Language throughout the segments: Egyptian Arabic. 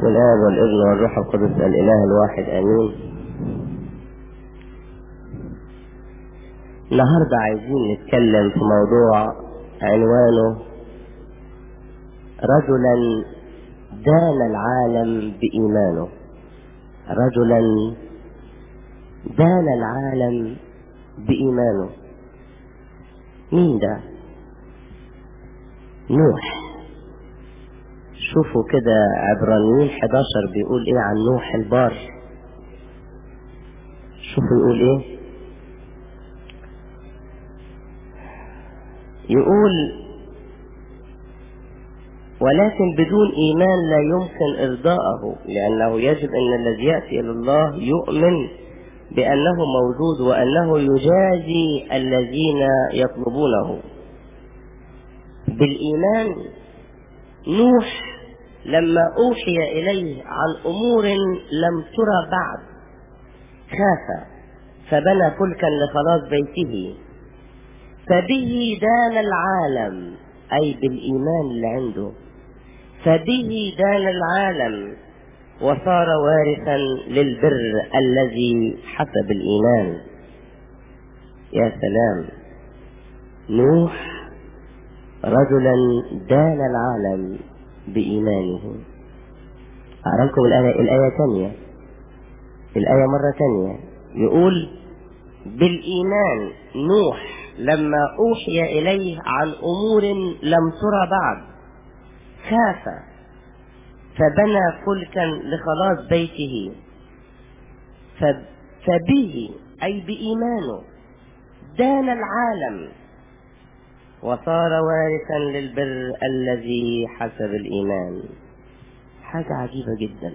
بسم الآب والابن والروح القدس الإله الواحد آمين النهاردة عايزين نتكلم في موضوع عنوانه رجلا دان العالم بإيمانه رجلا دان العالم بإيمانه مين ده نوح شوفوا كده عبرانيين 11 بيقول ايه عن نوح البار شوفوا يقول ايه يقول ولكن بدون ايمان لا يمكن ارضاءه لانه يجب ان الذي ياتي الى الله يؤمن بانه موجود وانه يجازي الذين يطلبونه بالايمان نوح لما أوحي إليه عن أمور لم ترى بعد خاف فبنى فلكا لخلاص بيته فبه دان العالم أي بالإيمان اللي عنده فبه دان العالم وصار وارثا للبر الذي حسب الإيمان يا سلام نوح رجلا دان العالم بإيمانه أقرأ لكم الآية, الآية تانية الآية مرة تانية يقول بالإيمان نوح لما أوحي إليه عن أمور لم ترى بعد خاف فبنى فلكا لخلاص بيته فبه أي بإيمانه دان العالم وصار وارثا للبر الذي حسب الإيمان حاجة عجيبة جدا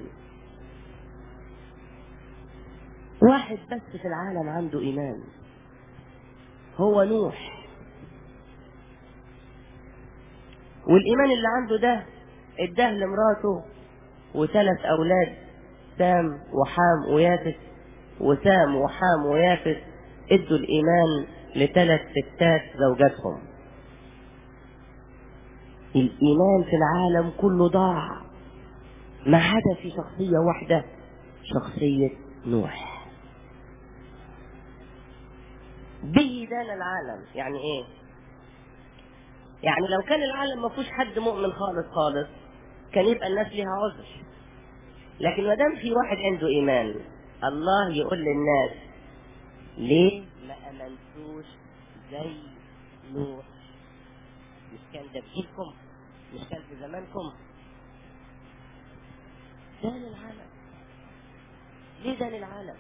واحد بس في العالم عنده إيمان هو نوح والإيمان اللي عنده ده اداه لمراته وثلاث أولاد سام وحام ويافس وسام وحام ويافس ادوا الإيمان لثلاث ستات زوجاتهم الإيمان في العالم كله ضاع ما عدا في شخصية واحدة شخصية نوح به دان العالم يعني ايه يعني لو كان العالم ما فيهوش حد مؤمن خالص خالص كان يبقى الناس ليها عذر لكن ما دام في واحد عنده ايمان الله يقول للناس ليه ما امنتوش زي نوح مش كان ده بجيلكم مش كان في زمانكم دان العالم ليه دان العالم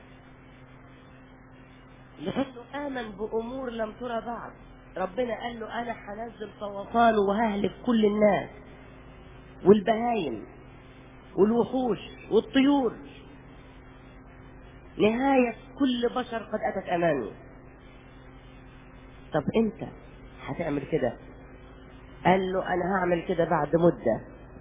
لانه امن بامور لم ترى بعد ربنا قال له انا هنزل طوفان وههلك كل الناس والبهايم والوحوش والطيور نهاية كل بشر قد أتت أمامي طب أنت هتعمل كده قال له انا هعمل كده بعد مدة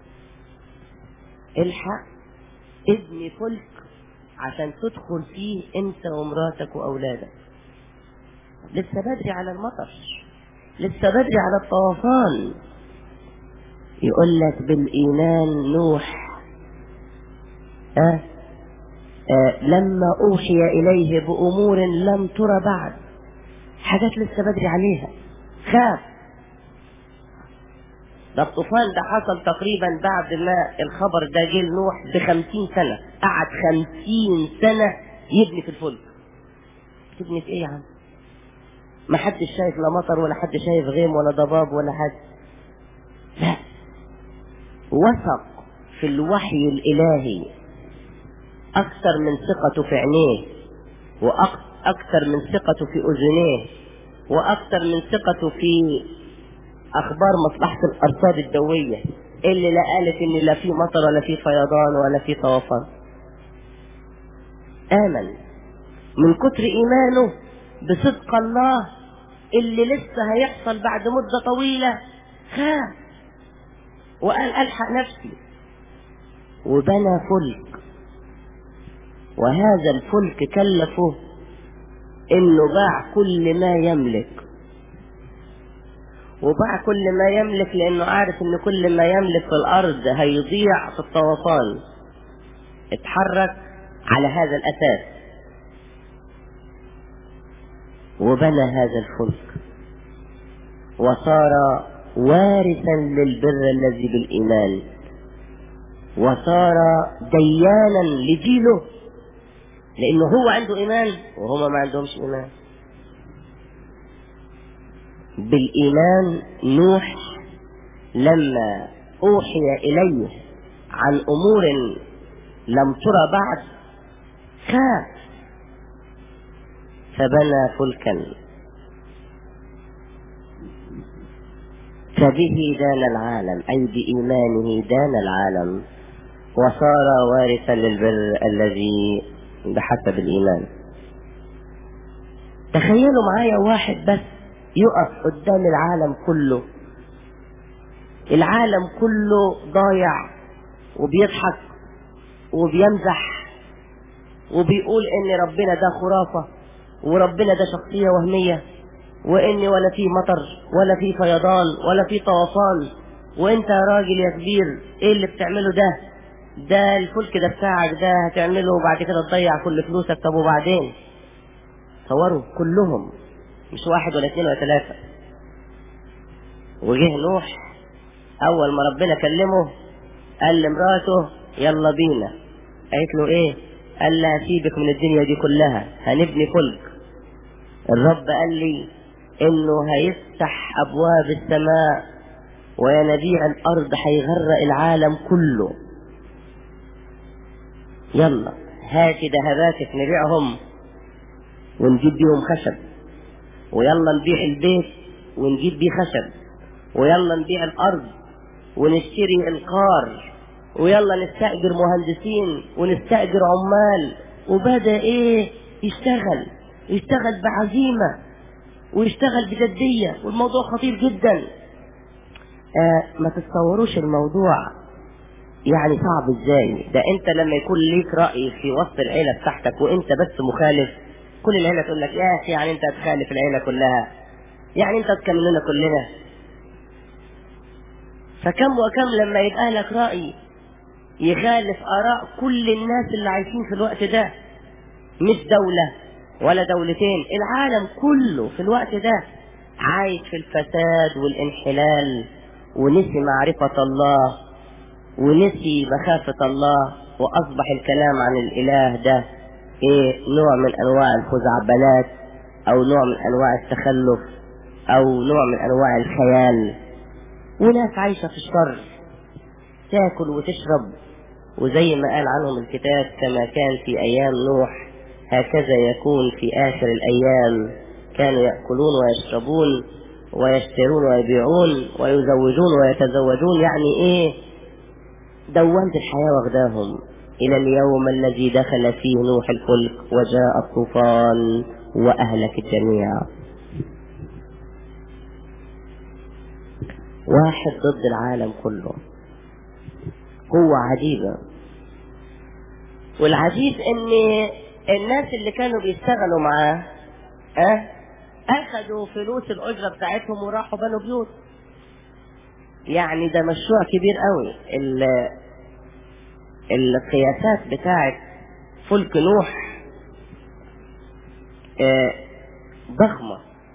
الحق ابني فلك عشان تدخل فيه انت ومراتك واولادك لسه بدري على المطر لسه بدري على الطوفان يقول لك بالايمان نوح أه؟ أه لما اوحي اليه بامور لم ترى بعد حاجات لسه بدري عليها خاف ده الطوفان ده حصل تقريبا بعد ما الخبر ده جه لنوح بخمسين سنة قعد خمسين سنة يبني في الفلك تبني في ايه يا عم ما حدش شايف لا مطر ولا حد شايف غيم ولا ضباب ولا حد لا وثق في الوحي الإلهي أكثر من ثقته في عينيه وأكثر من ثقته في أذنيه وأكثر من ثقته في اخبار مصلحة الارصاد الجوية اللي لا قالت ان لا في مطر ولا في فيضان ولا في طوفان امن من كتر ايمانه بصدق الله اللي لسه هيحصل بعد مدة طويلة خاف وقال الحق نفسي وبنى فلك وهذا الفلك كلفه انه باع كل ما يملك وباع كل ما يملك لانه عارف ان كل ما يملك في الارض هيضيع في الطوفان اتحرك على هذا الأساس وبنى هذا الفلك وصار وارثا للبر الذي بالإيمان وصار ديانا لجيله لأنه هو عنده إيمان وهما ما عندهمش إيمان بالإيمان نوح لما أوحي إليه عن أمور لم ترى بعد خاف فبنى فلكا فبه دان العالم أي بإيمانه دان العالم وصار وارثا للبر الذي بحسب الإيمان تخيلوا معايا واحد بس يقف قدام العالم كله العالم كله ضايع وبيضحك وبيمزح وبيقول ان ربنا ده خرافة وربنا ده شخصية وهمية وان ولا في مطر ولا في فيضان ولا في طوفان وانت يا راجل يا كبير ايه اللي بتعمله ده ده الفلك ده بتاعك ده هتعمله وبعد كده تضيع كل فلوسك طب وبعدين تصوروا كلهم مش واحد ولا اثنين ولا ثلاثة وجه نوح اول ما ربنا كلمه قال لمراته يلا بينا قالت له ايه قال لها سيبك من الدنيا دي كلها هنبني فلك الرب قال لي انه هيفتح ابواب السماء وينابيع الارض هيغرق العالم كله يلا هاتي ذهباتك نبيعهم ونجيب بيهم خشب ويلا نبيع البيت ونجيب بيه خشب ويلا نبيع الارض ونشتري القار ويلا نستأجر مهندسين ونستأجر عمال وبدأ ايه يشتغل يشتغل بعزيمة ويشتغل بجدية والموضوع خطير جدا آه ما تتصوروش الموضوع يعني صعب ازاي ده انت لما يكون ليك رأي في وسط العيلة بتاعتك وانت بس مخالف كل العيلة تقول لك يا اخي يعني انت هتخالف العيلة كلها يعني انت تكملنا كلنا فكم وكم لما يبقى لك رأي يخالف آراء كل الناس اللي عايشين في الوقت ده مش دولة ولا دولتين العالم كله في الوقت ده عايش في الفساد والانحلال ونسي معرفة الله ونسي مخافة الله وأصبح الكلام عن الإله ده إيه نوع من أنواع الخزعبلات أو نوع من أنواع التخلف أو نوع من أنواع الخيال وناس عايشة في الشر تاكل وتشرب وزي ما قال عنهم الكتاب كما كان في أيام نوح هكذا يكون في آخر الأيام كانوا يأكلون ويشربون ويشترون ويبيعون ويزوجون ويتزوجون يعني إيه دوامة الحياة واخداهم إلى اليوم الذي دخل فيه نوح الفلك وجاء الطوفان وأهلك الجميع واحد ضد العالم كله قوة عجيبة والعجيب ان الناس اللي كانوا بيشتغلوا معاه اه اخذوا فلوس الاجرة بتاعتهم وراحوا بنوا بيوت يعني ده مشروع كبير قوي ال- القياسات بتاعت فلك نوح اه ضخمة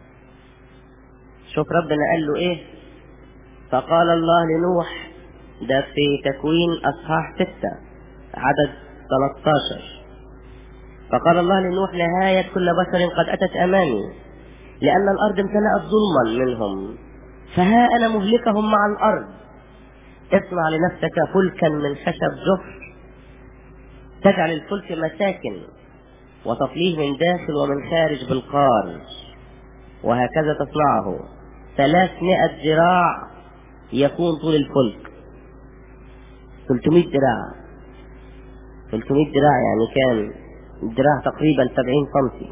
شوف ربنا قال له ايه فقال الله لنوح ده في تكوين اصحاح ستة عدد 13 فقال الله لنوح نهاية كل بشر قد أتت أمامي لأن الأرض امتلأت ظلما منهم فها أنا مهلكهم مع الأرض اصنع لنفسك فلكا من خشب جفر تجعل الفلك مساكن وتطليه من داخل ومن خارج بالقار وهكذا تصنعه ثلاثمائة ذراع يكون طول الفلك 300 ذراع 300 ذراع يعني كان الذراع تقريبا 70 سنتي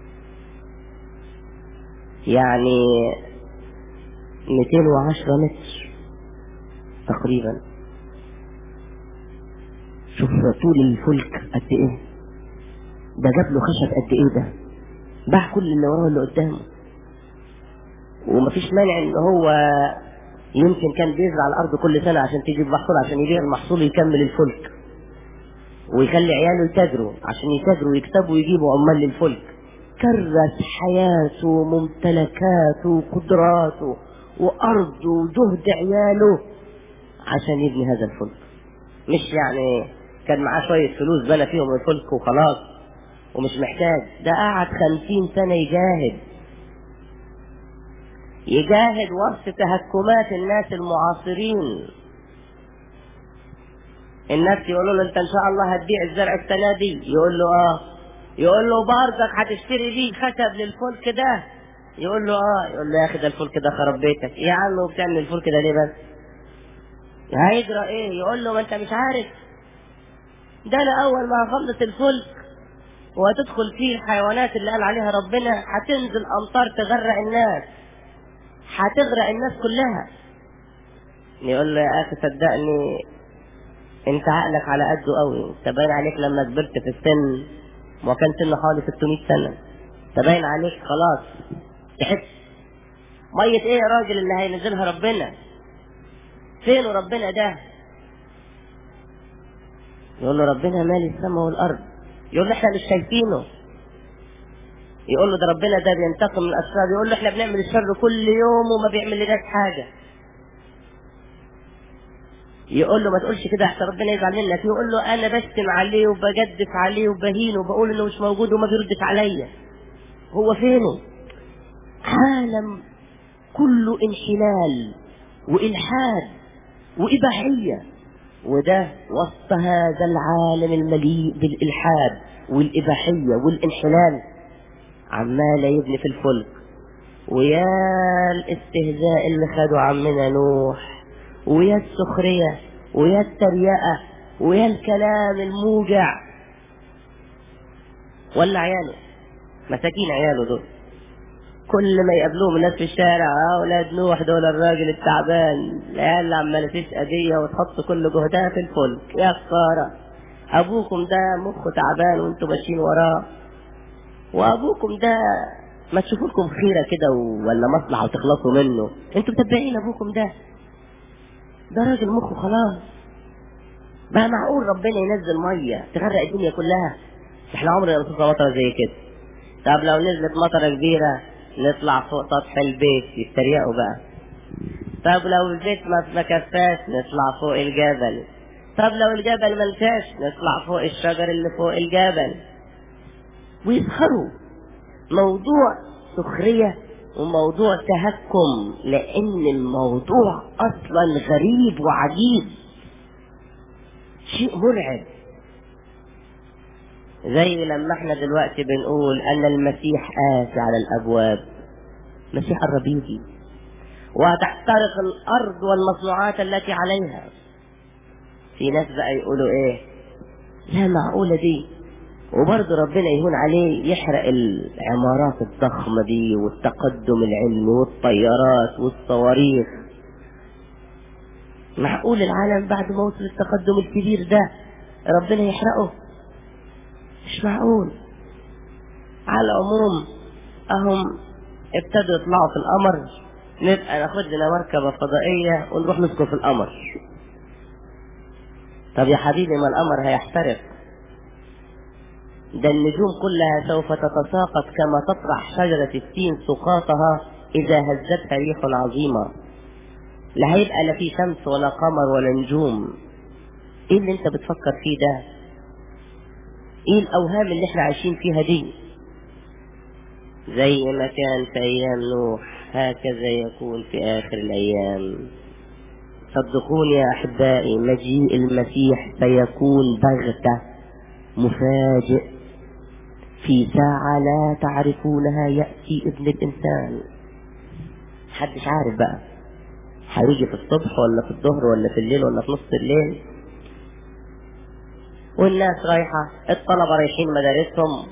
يعني 210 متر تقريبا شوف طول الفلك قد ايه ده جاب له خشب قد ايه ده باع كل اللي وراه اللي قدامه ومفيش مانع ان هو يمكن كان بيزرع الارض كل سنه عشان تجيب محصول عشان يبيع المحصول يكمل الفلك ويخلي عياله يتاجروا عشان يتاجروا ويكسبوا ويجيبوا عمال للفلك كرس حياته وممتلكاته وقدراته وأرضه وجهد عياله عشان يبني هذا الفلك مش يعني كان معاه شوية فلوس بنى فيهم الفلك وخلاص ومش محتاج ده قعد خمسين سنة يجاهد يجاهد وسط تهكمات الناس المعاصرين الناس يقولوا له انت ان شاء الله هتبيع الزرع السنة دي يقول له اه يقول له برضك هتشتري لي خشب للفلك ده يقول له اه يقول له يا اخي ده الفلك ده خرب بيتك يا عم وبتعمل الفلك ده ليه بس هيجرى ايه يقول له ما انت مش عارف ده انا اول ما هخلص الفلك وهتدخل فيه الحيوانات اللي قال عليها ربنا هتنزل امطار تغرق الناس هتغرق الناس كلها يقول له يا اخي صدقني انت عقلك على قده قوي انت باين عليك لما كبرت في السن وكان سنه حوالي 600 سنه انت باين عليك خلاص تحس ميه ايه يا راجل اللي هينزلها ربنا فين ربنا ده يقول له ربنا مالي السماء والارض يقول له احنا مش شايفينه يقول له ده ربنا ده بينتقم من الاشرار يقول له احنا بنعمل الشر كل يوم وما بيعمل لناش حاجه يقول له ما تقولش كده احسن ربنا يزعل منك يقول له انا بشتم عليه وبجدف عليه وبهينه وبقول انه مش موجود وما بيردش عليا هو فينه عالم كله انحلال والحاد واباحيه وده وسط هذا العالم المليء بالالحاد والاباحيه والانحلال عمال يبني في الفلك ويا الاستهزاء اللي خده عمنا نوح ويا السخرية ويا التريقة ويا الكلام الموجع ولا عياله مساكين عياله دول كل ما يقابلوهم الناس في الشارع اه اولاد نوح دول الراجل التعبان العيال اللي عماله تشقى دي وتحط كل جهدها في الفلك يا خساره ابوكم ده مخه تعبان وانتوا ماشيين وراه وابوكم ده ما تشوفوا لكم خيره كده ولا مصلحه وتخلصوا منه انتوا متبعين ابوكم ده ده راجل مخه خلاص بقى معقول ربنا ينزل ميه تغرق الدنيا كلها احنا عمرنا ما شفنا مطره زي كده طب لو نزلت مطره كبيره نطلع فوق سطح البيت يتريقوا بقى طب لو البيت ما ما كفاش نطلع فوق الجبل طب لو الجبل ما نفاش نطلع فوق الشجر اللي فوق الجبل ويسخروا موضوع سخرية وموضوع تهكم لأن الموضوع أصلا غريب وعجيب شيء مرعب زي لما احنا دلوقتي بنقول أن المسيح آتي على الأبواب المسيح قرب يجي وهتحترق الأرض والمصنوعات التي عليها في ناس بقى يقولوا ايه لا معقولة دي وبرضه ربنا يهون عليه يحرق العمارات الضخمة دي والتقدم العلمي والطيارات والصواريخ معقول العالم بعد ما وصل التقدم الكبير ده ربنا يحرقه مش معقول على العموم اهم ابتدوا يطلعوا في القمر نبقى ناخد لنا مركبة فضائية ونروح نسكن في القمر طب يا حبيبي ما القمر هيحترق ده النجوم كلها سوف تتساقط كما تطرح شجرة التين سقاطها إذا هزتها ريح عظيمة لا هيبقى لا في شمس ولا قمر ولا نجوم ايه اللي انت بتفكر فيه ده ايه الاوهام اللي احنا عايشين فيها دي زي ما كان في ايام نوح هكذا يكون في اخر الايام صدقوني يا احبائي مجيء المسيح سيكون بغته مفاجئ في ساعة لا تعرفونها يأتي ابن الإنسان محدش عارف بقى هيجي في الصبح ولا في الظهر ولا في الليل ولا في نص الليل والناس رايحة الطلبة رايحين مدارسهم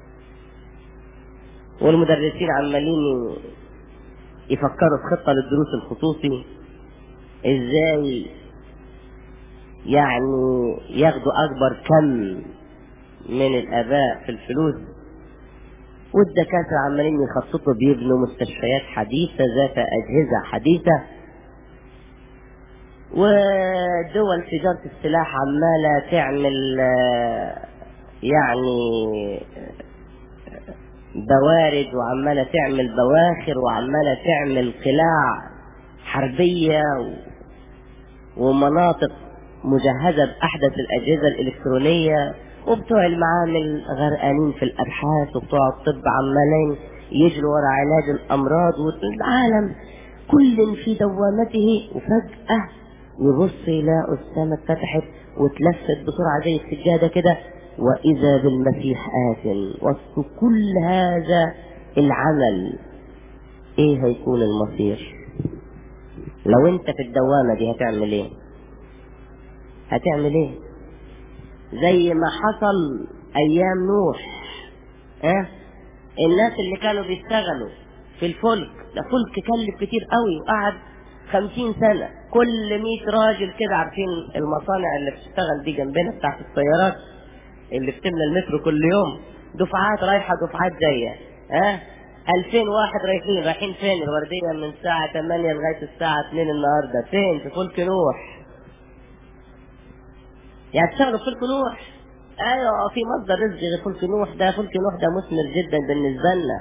والمدرسين عمالين يفكروا في خطة للدروس الخصوصي ازاي يعني ياخدوا اكبر كم من الاباء في الفلوس والدكاترة عمالين يخططوا بيبنوا مستشفيات حديثة ذات أجهزة حديثة ودول تجارة السلاح عمالة تعمل آه، يعني بوارد وعمالة تعمل بواخر وعمالة تعمل قلاع حربية و- ومناطق مجهزة بأحدث الأجهزة الإلكترونية وبتوع المعامل غرقانين في الأبحاث وبتوع الطب عمالين يجروا ورا علاج الأمراض والعالم كل في دوامته وفجأة يبص يلاقوا السماء اتفتحت واتلفت بسرعة زي السجادة كده وإذا بالمسيح آت وسط كل هذا العمل إيه هيكون المصير لو أنت في الدوامة دي هتعمل إيه هتعمل إيه زي ما حصل أيام نوح ها الناس اللي كانوا بيشتغلوا في الفلك ده فلك كلف كتير قوي وقعد خمسين سنة كل مية راجل كده عارفين المصانع اللي بتشتغل دي جنبنا بتاعت السيارات اللي بتملى المترو كل يوم دفعات رايحة دفعات جاية ها 2000 واحد رايحين رايحين فين الوردية من الساعة 8 لغاية الساعة 2 النهاردة فين في فلك نوح يعني تشتغلوا في فلك نوح ايوه في مصدر رزق غير فلك نوح ده فلك نوح ده مثمر جدا بالنسبة لنا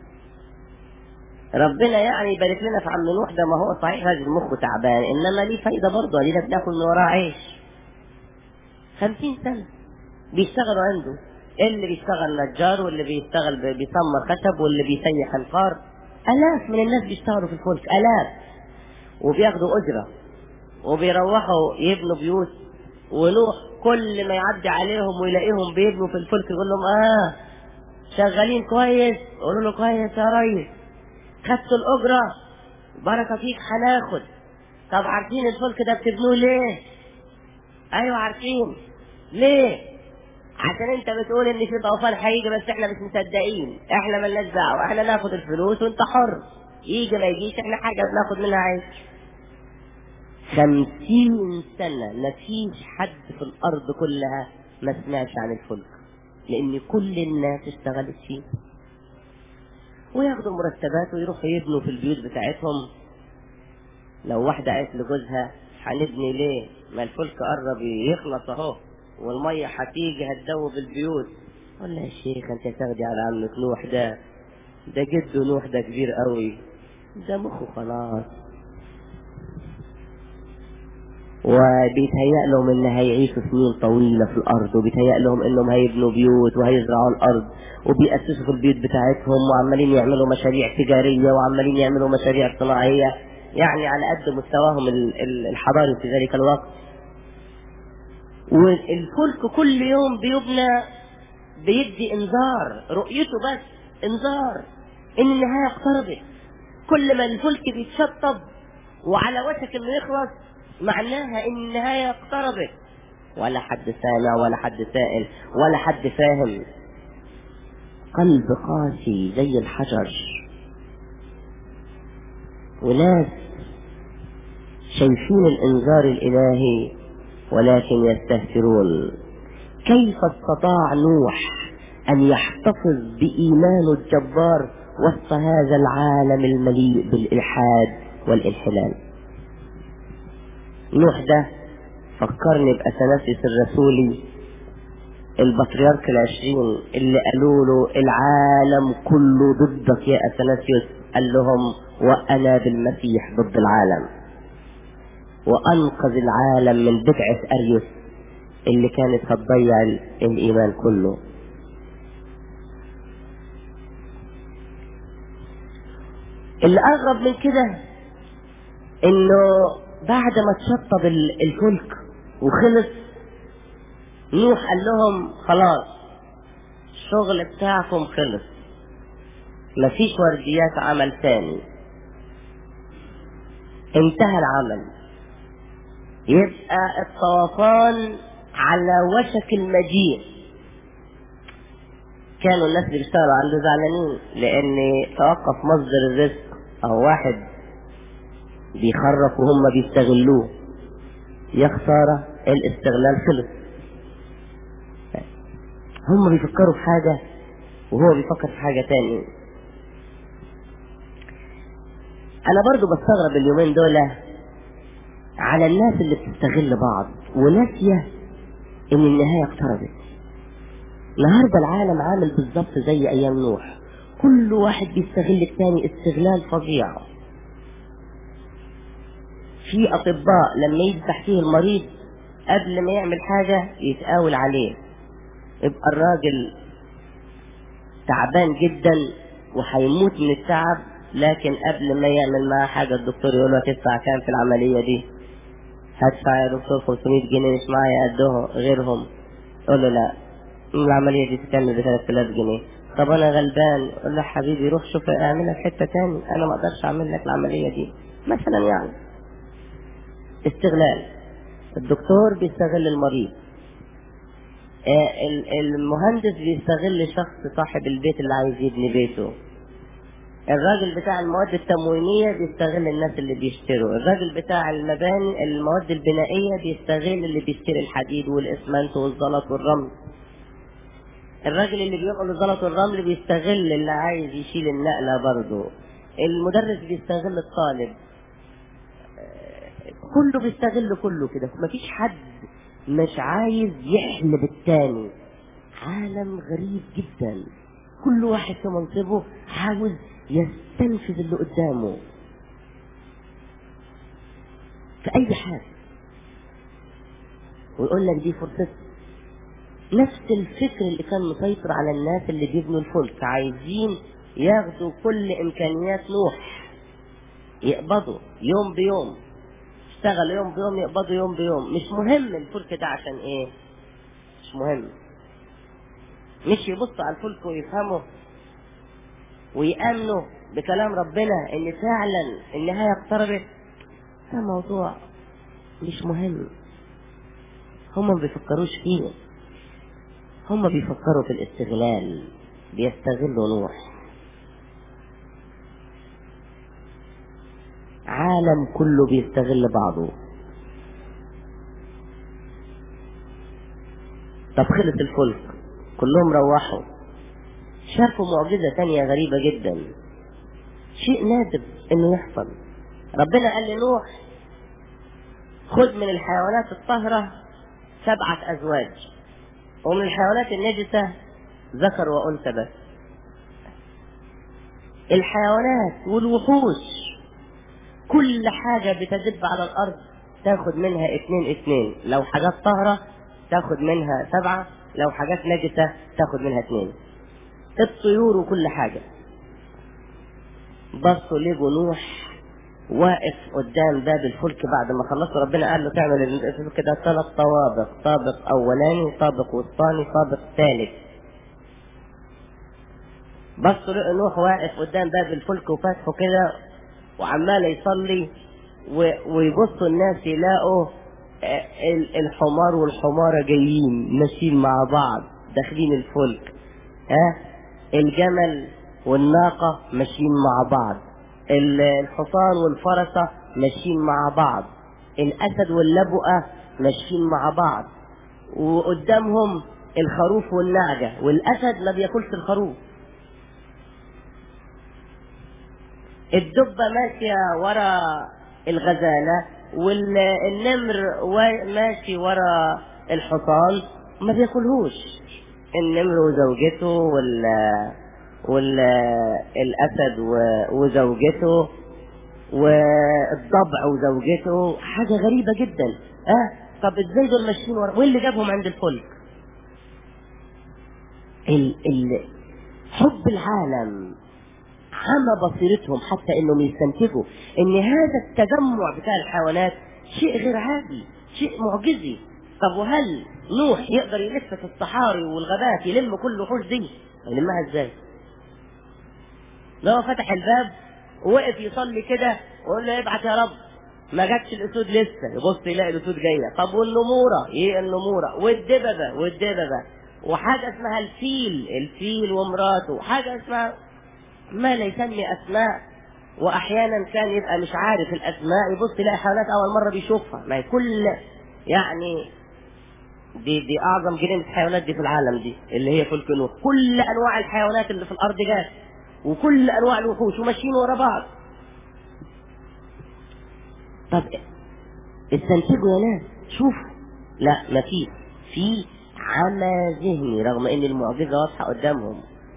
ربنا يعني يبارك لنا في عم نوح ده ما هو صحيح راجل مخه تعبان انما ليه فايده برضه لينا بناكل من وراه عيش خمسين سنه بيشتغلوا عنده اللي بيشتغل نجار واللي بيشتغل ب- بيسمر خشب واللي بيسيح انقار الاف من الناس بيشتغلوا في الفلك الاف وبياخدوا اجره وبيروحوا يبنوا بيوت ونوح كل ما يعدي عليهم ويلاقيهم بيبنوا في الفلك يقول لهم اه شغالين كويس يقولوا له كويس يا ريس خدتوا الأجرة بركة فيك هناخد طب عارفين الفلك ده بتبنوه ليه؟ أيوة عارفين ليه؟ عشان انت بتقول ان في طوفان هيجي بس احنا مش مصدقين احنا ملناش دعوه احنا ناخد الفلوس وانت حر يجي ما يجيش احنا حاجه بناخد منها عيش خمسين سنة مفيش حد في الأرض كلها ما سمعش عن الفلك لأن كل الناس اشتغلت فيه وياخدوا مرتبات ويروحوا يبنوا في البيوت بتاعتهم لو واحدة قالت لجوزها هنبني ليه؟ ما الفلك قرب يخلص اهو والمية هتيجي هتدوب البيوت قول لها يا شيخ انت تاخدي على عمك نوح ده ده جده نوح ده كبير قوي ده مخه خلاص وبيتهيأ لهم ان هيعيشوا سنين طويلة في الارض وبيتهيأ لهم انهم هيبنوا بيوت وهيزرعوا الارض وبيأسسوا في البيوت بتاعتهم وعمالين يعملوا مشاريع تجارية وعمالين يعملوا مشاريع صناعية يعني على قد مستواهم ال- ال- الحضاري في ذلك الوقت والفلك كل يوم بيبنى بيدي انذار رؤيته بس انذار ان النهاية اقتربت كل ما الفلك بيتشطب وعلى وشك انه يخلص معناها ان النهاية اقتربت ولا حد سامع ولا حد سائل ولا حد فاهم قلب قاسي زي الحجر وناس شايفين الانذار الالهي ولكن يستهترون كيف استطاع نوح ان يحتفظ بايمانه الجبار وسط هذا العالم المليء بالالحاد والانحلال نوح ده فكرني بأثناسيس الرسولي البطريرك العشرين اللي قالوا له العالم كله ضدك يا أثناسيوس قال لهم وأنا بالمسيح ضد العالم وأنقذ العالم من بدعة أريوس اللي كانت هتضيع ال- الإيمان كله اللي أغرب من كده إنه بعد ما تشطب ال- الفلك وخلص نوح قال لهم خلاص الشغل بتاعكم خلص مفيش ورديات عمل تاني انتهى العمل يبقى الطوفان على وشك المجيء كانوا الناس اللي بيشتغلوا عنده زعلانين لان توقف مصدر الرزق او واحد بيخرف وهم بيستغلوه يا خسارة الاستغلال خلص هم بيفكروا في حاجة وهو بيفكر في حاجة تاني انا برضو بستغرب اليومين دول على الناس اللي بتستغل بعض وناسية ان النهاية اقتربت النهارده العالم عامل بالظبط زي ايام نوح كل واحد بيستغل الثاني استغلال فظيع في اطباء لما يجي تحتيه المريض قبل ما يعمل حاجة يتقاول عليه يبقى الراجل تعبان جدا وهيموت من التعب لكن قبل ما يعمل معاه حاجة الدكتور يقول له هتدفع كام في العملية دي هدفع يا دكتور 500 جنيه مش معايا قدهم غيرهم يقول له لا العملية دي تكمل ب 3000 جنيه طب انا غلبان قول له حبيبي روح شوف اعملها في حتة تاني انا ما اقدرش اعمل لك العملية دي مثلا يعني استغلال الدكتور بيستغل المريض المهندس بيستغل شخص صاحب البيت اللي عايز يبني بيته الراجل بتاع المواد التموينية بيستغل الناس اللي بيشتروا الراجل بتاع المباني المواد البنائية بيستغل اللي بيشتري الحديد والاسمنت والزلط والرمل الراجل اللي بينقل الزلط والرمل بيستغل اللي عايز يشيل النقلة برضه المدرس بيستغل الطالب كله بيستغل كله كده مفيش حد مش عايز يحلب التاني عالم غريب جدا كل واحد في منصبه عاوز يستنفذ اللي قدامه في اي حاجة ويقول لك دي فرصتي نفس الفكر اللي كان مسيطر على الناس اللي بيبنوا الفلك عايزين ياخدوا كل امكانيات نوح يقبضوا يوم بيوم اشتغل يوم بيوم يقبضوا يوم بيوم مش مهم الفلك ده عشان ايه مش مهم مش يبصوا على الفلك ويفهموا ويأمنوا بكلام ربنا ان فعلا النهاية اقتربت ده موضوع مش مهم هم ما بيفكروش فيه هم بيفكروا في الاستغلال بيستغلوا نوح عالم كله بيستغل بعضه طب خلص الفلك كلهم روحوا شافوا معجزة تانية غريبة جدا شيء نادر انه يحصل ربنا قال لنوح خذ من الحيوانات الطاهرة سبعة أزواج ومن الحيوانات النجسة ذكر وأنثى بس الحيوانات والوحوش كل حاجة بتدب على الأرض تاخد منها اتنين اتنين لو حاجات طاهرة تاخد منها سبعة لو حاجات نجسة تاخد منها اتنين الطيور وكل حاجة بصوا لقوا نوح واقف قدام باب الفلك بعد ما خلصوا ربنا قال له تعمل الفلك ده ثلاث طوابق طابق اولاني طابق وسطاني طابق ثالث بصوا لقوا نوح واقف قدام باب الفلك وفاتحه كده وعمال يصلي ويبصوا الناس يلاقوا الحمار والحمارة جايين ماشيين مع بعض داخلين الفلك ها الجمل والناقة ماشيين مع بعض الحصان والفرسة ماشيين مع بعض الأسد واللبؤة ماشيين مع بعض وقدامهم الخروف والنعجة والأسد ما بياكلش الخروف الدبة ماشية ورا الغزالة والنمر ماشي ورا الحصان ما بياكلهوش النمر وزوجته وال والاسد وزوجته والضبع وزوجته حاجة غريبة جدا اه طب ازاي دول ماشيين ورا وايه اللي جابهم عند الفلك ال... ال... حب العالم عمى بصيرتهم حتى انهم يستنتجوا ان هذا التجمع بتاع الحيوانات شيء غير عادي شيء معجزي طب وهل نوح يقدر يلف في الصحاري والغابات يلم كل الوحوش دي يلمها ازاي لو فتح الباب ووقف يصلي كده ويقول له ابعت يا رب ما جاتش الاسود لسه يبص يلاقي الاسود جايه طب والنموره ايه النموره والدببه والدببه وحاجه اسمها الفيل الفيل ومراته حاجه اسمها ما لا يسمي اسماء واحيانا كان يبقى مش عارف الاسماء يبص يلاقي حيوانات اول مره بيشوفها ما هي كل يعني دي دي اعظم جنينه حيوانات دي في العالم دي اللي هي فلك نوح كل انواع الحيوانات اللي في الارض جات وكل انواع الوحوش وماشيين ورا بعض طب استنتجوا يا ناس شوفوا لا ما في في عمى ذهني رغم ان المعجزه واضحه قدامهم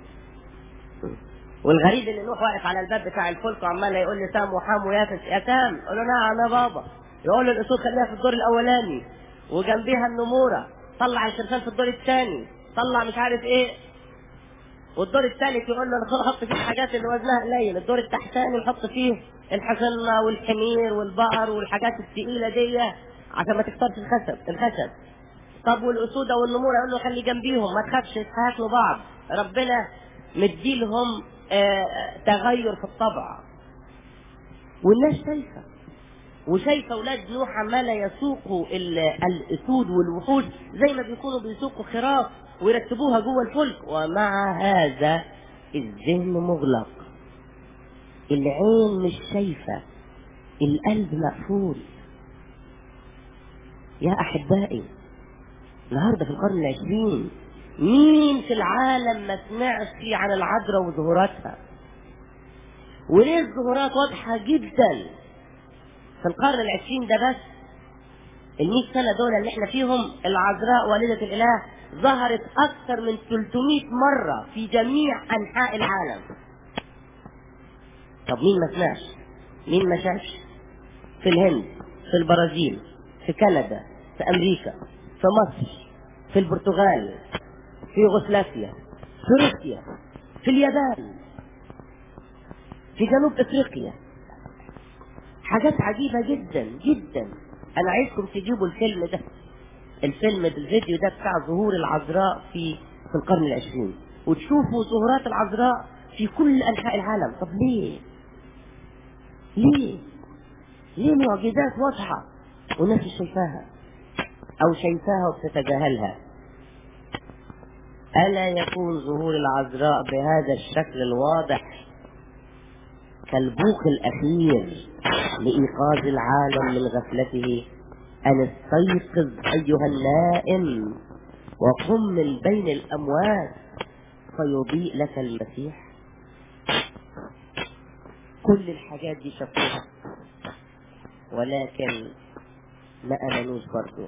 والغريب ان نوح واقف على الباب بتاع الفلك وعمال يقول لي سام وحام ويافس يا سام يقول له نعم يا بابا يقول له الاسود خليها في الدور الاولاني وجنبيها النموره طلع الخرفان في الدور الثاني طلع مش عارف ايه والدور الثالث يقول له حط فيه الحاجات اللي وزنها قليل الدور التحتاني نحط فيه الحصنة والحمير والبقر والحاجات الثقيلة دي عشان ما تكسرش الخشب الخشب طب والأسودة والنمور يقول له خلي جنبيهم ما تخافش هياكلوا بعض ربنا مديلهم آه تغير في الطبع والناس شايفة وشايفة أولاد نوح عمالة يسوقوا الأسود والوحوش زي ما بيكونوا بيسوقوا خراف ويرتبوها جوه الفلك ومع هذا الذهن مغلق العين مش شايفة القلب مقفول يا أحبائي النهاردة في القرن العشرين مين في العالم ما سمعش عن العذراء وظهوراتها وليه الظهورات واضحة جدا في القرن العشرين ده بس المئة سنة دول اللي احنا فيهم العذراء والدة الإله ظهرت أكثر من 300 مرة في جميع أنحاء العالم طب مين ما سمعش مين ما شافش في الهند في البرازيل في كندا في أمريكا في مصر في البرتغال في يوغوسلافيا في روسيا في اليابان في جنوب افريقيا حاجات عجيبة جدا جدا انا عايزكم تجيبوا الفيلم ده الفيلم الفيديو ده بتاع ظهور العذراء في في القرن العشرين وتشوفوا ظهورات العذراء في كل انحاء العالم طب ليه ليه ليه معجزات واضحة والناس مش شايفاها او شايفاها وبتتجاهلها ألا يكون ظهور العذراء بهذا الشكل الواضح كالبوق الأخير لإيقاظ العالم من غفلته أن استيقظ أيها النائم وقم من بين الأموات فيضيء لك المسيح كل الحاجات دي شافوها ولكن ما أمنوش برضه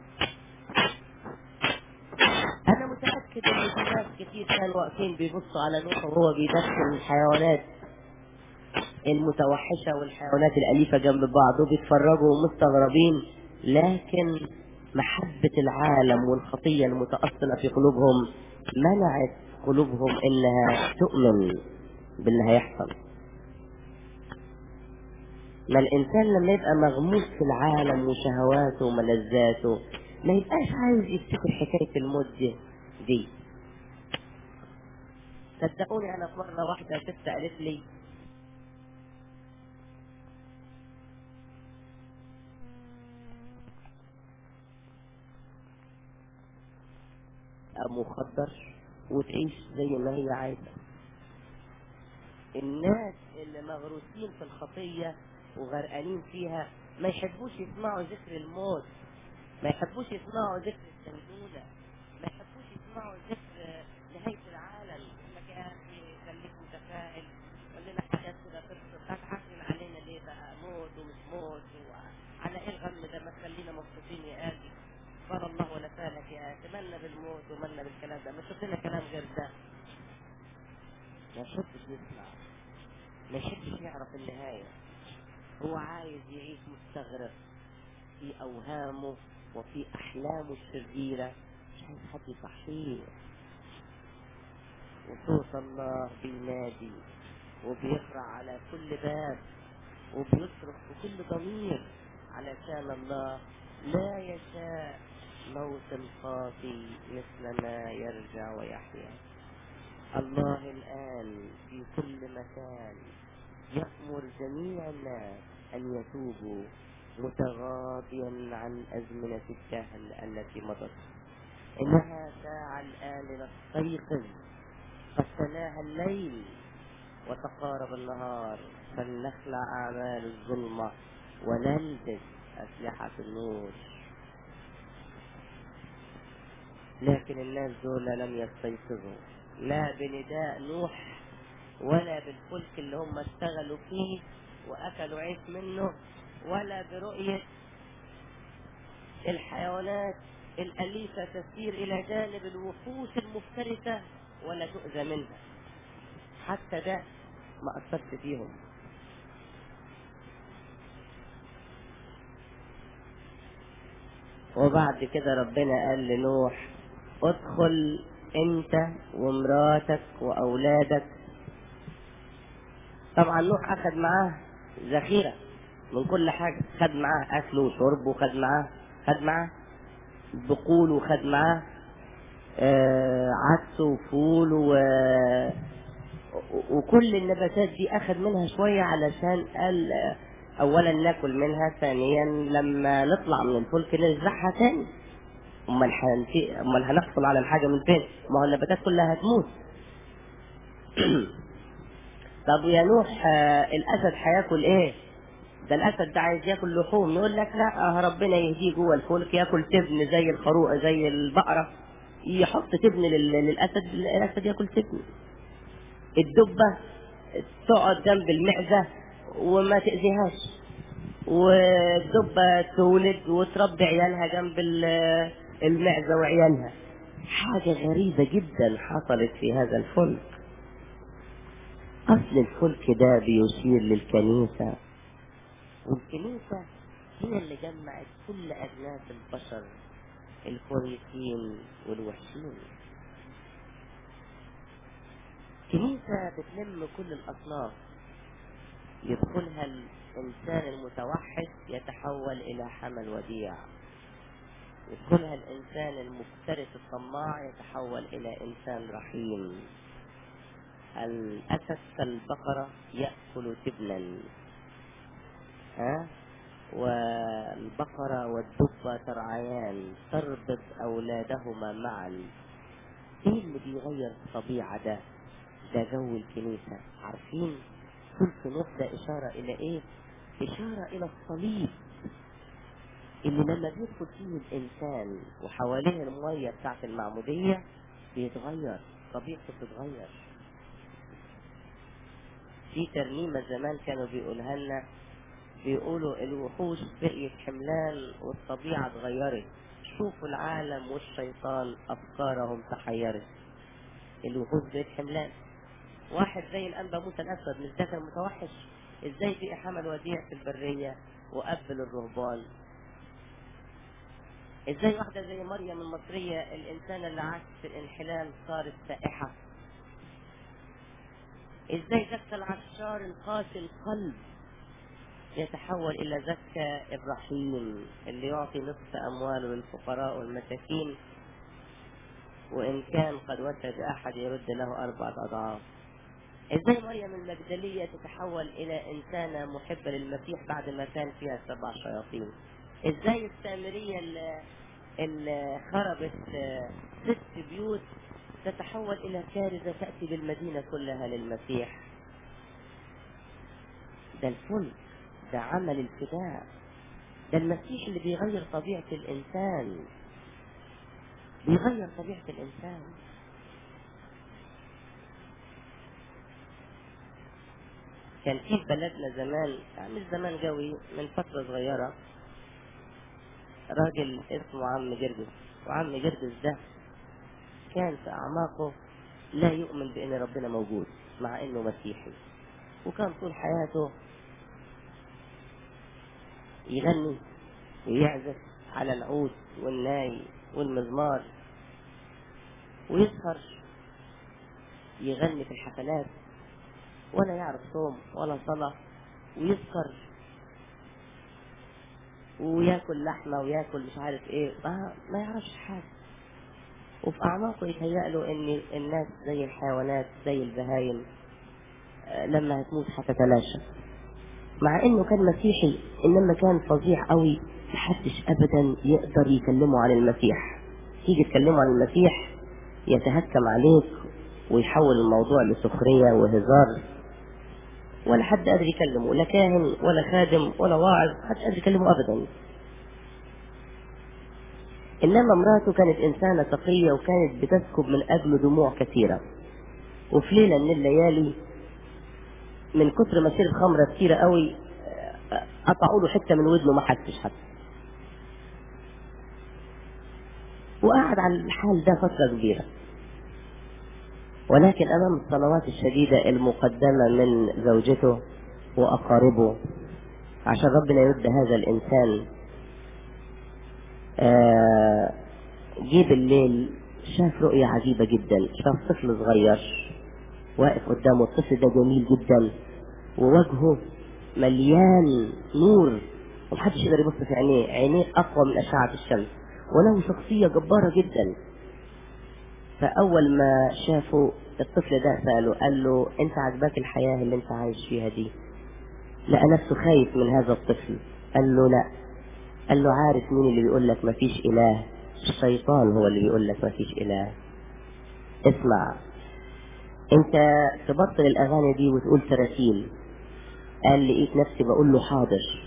أنا متأكد إن في ناس كتير كانوا واقفين بيبصوا على نوح وهو بيدخل الحيوانات المتوحشة والحيوانات الأليفة جنب بعض وبيتفرجوا مستغربين لكن محبة العالم والخطية المتأصلة في قلوبهم منعت قلوبهم إنها تؤمن باللي هيحصل ما الإنسان لما يبقى مغموس في العالم وشهواته وملذاته ما يبقاش عايز يفتكر حكاية الموت دي دي صدقوني أنا في مرة واحدة ست قالت لي مخدر وتعيش زي ما هي عايزة الناس اللي مغروسين في الخطية وغرقانين فيها ما يحبوش يسمعوا ذكر الموت ما يحبوش يسمعوا ذكر الدينونة ما يحبوش يسمعوا ذكر نهاية العالم يقول لك يا أخي خليك متفائل قول لنا حاجات كده تبسط هتعكن علينا ليه بقى موت ومش موت وعلى ايه الغم ده ما تخلينا مبسوطين يا أخي قال الله ولا سالك يا أخي مالنا بالموت ومالنا بالكلام ده ما تشوف لنا كلام غير ده ما يحبش يسمع ما يحبش يعرف النهاية هو عايز يعيش مستغرق في أوهامه وفي أحلامه الشريرة مش عايز حد يصحيه وصوت الله بينادي وبيقرأ على كل باب وبيصرخ بكل ضمير علشان الله لا يشاء موت الخاطي مثل ما يرجع ويحيا الله الآن في كل مكان يأمر جميع الناس أن يتوبوا متغاضيا عن أزمنة الجهل التي مضت إنها ساعة الآن لنستيقظ قد تناهى الليل وتقارب النهار فلنخلع أعمال الظلمة ونلبس أسلحة النور لكن الناس دول لم يستيقظوا لا بنداء نوح ولا بالفلك اللي هم اشتغلوا فيه واكلوا عيش منه ولا برؤية الحيوانات الأليفة تسير إلى جانب الوحوش المفترسة ولا تؤذى منها حتى ده ما أثرت فيهم وبعد كده ربنا قال لنوح ادخل انت ومراتك واولادك طبعا نوح اخذ معاه ذخيره من كل حاجه خد معاه اكل وشرب وخد معاه خد معاه بقول وخد معاه آه عدس وفول و... وكل النباتات دي اخذ منها شويه علشان قال آه، اولا ناكل منها ثانيا لما نطلع من الفلك نزرعها تاني امال هنفي... امال هنحصل على الحاجه من فين ما هو النباتات كلها هتموت طب يا نوح آه، الاسد هياكل ايه ده الاسد ده عايز ياكل لحوم يقول لك لا آه، ربنا يهديه جوه الفلك ياكل تبن زي الخروق زي البقره يحط تبن لل- للاسد الاسد ياكل تبن الدبه تقعد جنب المعزه وما تاذيهاش والدبه تولد وتربي عيالها جنب ال- المعزه وعيالها حاجه غريبه جدا حصلت في هذا الفلك اصل الفلك ده بيشير للكنيسه والكنيسة هي اللي جمعت كل أجناس البشر الكويسين والوحشين كنيسة بتلم كل الأصناف يدخلها الإنسان المتوحد يتحول إلى حمل وديع يدخلها الإنسان المفترس الطماع يتحول إلى إنسان رحيم الأسد كالبقرة يأكل تبنا ها والبقرة والدبة ترعيان تربط أولادهما معا ايه اللي بيغير الطبيعة ده ده جو الكنيسة عارفين سلك نوح ده إشارة إلى إيه إشارة إلى الصليب اللي لما بيدخل فيه الإنسان وحواليه المية بتاعت المعمودية بيتغير طبيعته بتتغير في ترنيمة زمان كانوا بيقولها لنا بيقولوا الوحوش بقيت حملان والطبيعة اتغيرت شوفوا العالم والشيطان أفكارهم تحيرت الوحوش بقت حملان واحد زي الأنبا موسى الأسود مش ده كان متوحش ازاي بقي حمل وديع في البرية وقبل الرهبان ازاي واحدة زي مريم المصرية الإنسانة اللي عاشت في الانحلال صارت سائحة ازاي زكى العشار القاسي القلب يتحول إلى زكى الرحيم اللي يعطي نصف أمواله للفقراء والمساكين وإن كان قد وسد أحد يرد له أربعة أضعاف إزاي مريم المجدلية تتحول إلى إنسانة محبة للمسيح بعد ما كان فيها سبع شياطين إزاي السامرية اللي, اللي خربت آه، ست بيوت تتحول إلى كارثة تأتي بالمدينة كلها للمسيح ده الفلك ده عمل الفداء ده المسيح اللي بيغير طبيعة الإنسان بيغير طبيعة الإنسان كان في في بلدنا زمان يعني مش زمان قوي من فترة صغيرة راجل اسمه عم جرجس وعم جرجس ده كان في أعماقه لا يؤمن بأن ربنا موجود مع أنه مسيحي وكان طول حياته يغني ويعزف على العود والناي والمزمار ويسهر يغني في الحفلات ولا يعرف صوم ولا صلاة ويسكر وياكل لحمة وياكل مش عارف ايه ما, ما يعرفش حاجة وفي أعماقه يتهيأ له إن الناس زي الحيوانات زي البهايم آه، لما هتموت هتتلاشى مع إنه كان مسيحي إنما كان فظيع قوي محدش أبدا يقدر يكلمه عن المسيح تيجي تكلمه عن المسيح يتهكم عليك ويحول الموضوع لسخرية وهزار ولا حد قادر يكلمه لا كاهن ولا خادم ولا واعظ حد قادر يكلمه أبدا إنما امرأته كانت إنسانة تقية وكانت بتسكب من أجله دموع كثيرة وفي ليلة من الليالي من كتر ما شرب خمرة كتيرة قوي آه، قطعوا له حتة من ودنه ما حسش حتى وقعد على الحال ده فترة كبيرة ولكن أمام الصلوات الشديدة المقدمة من زوجته وأقاربه عشان ربنا يرد هذا الإنسان آه جه بالليل شاف رؤية عجيبة جدا شاف طفل صغير واقف قدامه الطفل ده جميل جدا ووجهه مليان نور ومحدش يقدر يبص في عينيه عينيه أقوى من أشعة الشمس وله شخصية جبارة جدا فأول ما شافوا الطفل ده سأله قال له أنت عجباك الحياة اللي أنت عايش فيها دي لقى نفسه خايف من هذا الطفل قال له لا قال له عارف مين اللي بيقول لك مفيش إله الشيطان هو اللي بيقول لك مفيش إله اسمع انت تبطل الأغاني دي وتقول تراتيل قال لقيت نفسي بقول له حاضر